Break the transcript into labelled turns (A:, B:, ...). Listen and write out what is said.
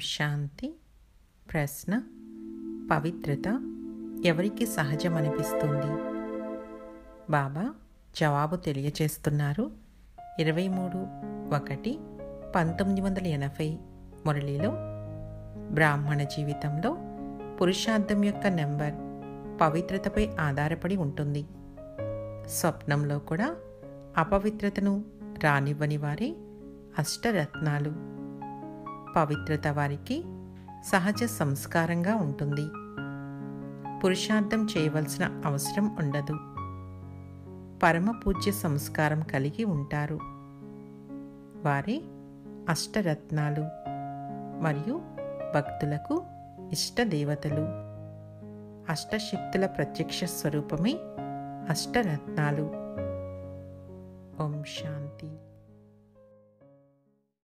A: శాంతి ప్రశ్న పవిత్రత ఎవరికి సహజమనిపిస్తుంది బాబా జవాబు తెలియచేస్తున్నారు ఇరవై మూడు ఒకటి పంతొమ్మిది వందల ఎనభై మురళిలో బ్రాహ్మణ జీవితంలో పురుషార్థం యొక్క నెంబర్ పవిత్రతపై ఆధారపడి ఉంటుంది స్వప్నంలో కూడా అపవిత్రతను రానివ్వని వారే అష్టరత్నాలు పవిత్రత వారికి సహజ సంస్కారంగా ఉంటుంది పురుషార్థం చేయవలసిన అవసరం ఉండదు పరమ పూజ్య సంస్కారం కలిగి ఉంటారు వారే అష్టరత్నాలు మరియు భక్తులకు ఇష్టదేవతలు అష్టశక్తుల ప్రత్యక్ష స్వరూపమే అష్టరత్నాలు ఓం శాంతి